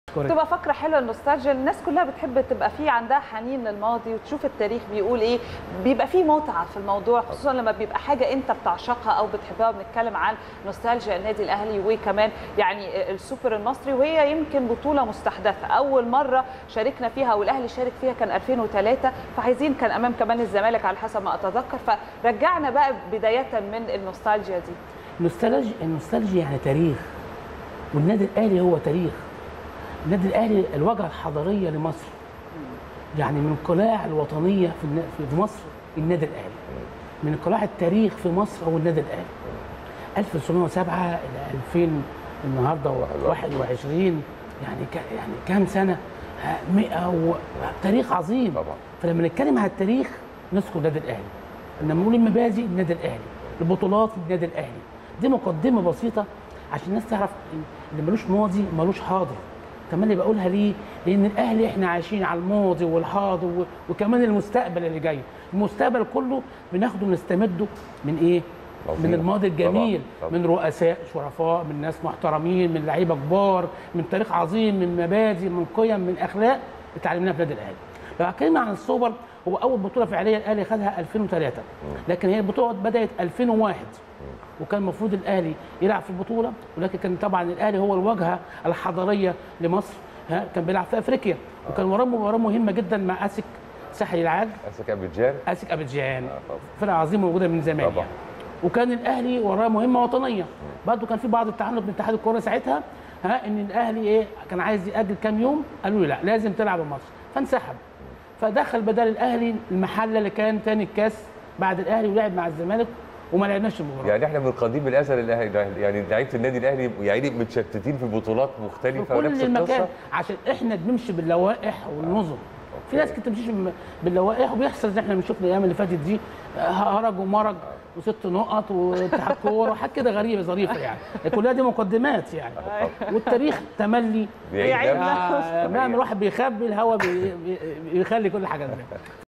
أشكرك. تبقى فقره حلوه النوستالجيا الناس كلها بتحب تبقى في عندها حنين للماضي وتشوف التاريخ بيقول ايه بيبقى في متعه في الموضوع خصوصا لما بيبقى حاجه انت بتعشقها او بتحبها وبنتكلم عن نوستالجيا النادي الاهلي وكمان يعني السوبر المصري وهي يمكن بطوله مستحدثه اول مره شاركنا فيها والاهلي شارك فيها كان 2003 فعايزين كان امام كمان الزمالك على حسب ما اتذكر فرجعنا بقى بدايه من النوستالجيا دي النوستالجيا النوستالجيا يعني تاريخ والنادي الاهلي هو تاريخ النادي الاهلي الواجهه الحضاريه لمصر يعني من القلاع الوطنيه في النا- في مصر النادي الاهلي من قلاع التاريخ في مصر هو النادي الاهلي 1907 الى 2000 النهارده 21 يعني ك- يعني كام سنه ها، 100 و... تاريخ عظيم طبعا. فلما نتكلم على التاريخ نذكر النادي الاهلي لما نقول المبادئ النادي الاهلي البطولات النادي الاهلي دي مقدمه بسيطه عشان الناس تعرف إن اللي ملوش ماضي ملوش حاضر كمان اللي بقولها ليه؟ لان الاهلي احنا عايشين على الماضي والحاضر و- وكمان المستقبل اللي جاي المستقبل كله بناخده ونستمده من ايه؟ عظيم. من الماضي الجميل طبعاً، طبعاً. من رؤساء شرفاء من ناس محترمين من لعيبه كبار من تاريخ عظيم من مبادئ من قيم من اخلاق اتعلمناها في النادي الاهلي لو اتكلمنا عن السوبر هو اول بطوله فعليه الاهلي خدها 2003 لكن هي البطوله بدات 2001 وكان المفروض الاهلي يلعب في البطوله ولكن كان طبعا الاهلي هو الواجهه الحضاريه لمصر ها كان بيلعب في افريقيا وكان وراه مباراه مهمه جدا مع اسك ساحل العاج اسك ابيجان اسك ابيجان آه، طبعاً. فرقه عظيمه موجوده من زمان طبعاً. يعني وكان الاهلي وراه مهمه وطنيه برضه كان في بعض التعنت من اتحاد الكوره ساعتها ها ان الاهلي ايه كان عايز ياجل كام يوم قالوا له لا لازم تلعب الماتش فانسحب فدخل بدل الاهلي المحله اللي كان تاني الكاس بعد الاهلي ولعب مع الزمالك وما لعبناش المباراه يعني احنا من قديم الازل الاهلي يعني لعيبه النادي الاهلي يعني متشتتين في بطولات في مختلفه كل ونفس المكان القصه عشان احنا بنمشي باللوائح والنظم في ناس كتير بتمشيش بال- باللوائح وبيحصل زي احنا بنشوف الايام اللي فاتت دي هرج ومرج وست نقط واتحاد كوره وحاجات كده غريبه ظريفه يعني كلها دي مقدمات يعني والتاريخ تملي بيعيد بيعيد نفسه. آه، مهما الواحد بيخبي الهوا بي- بي- بيخلي كل حاجه زي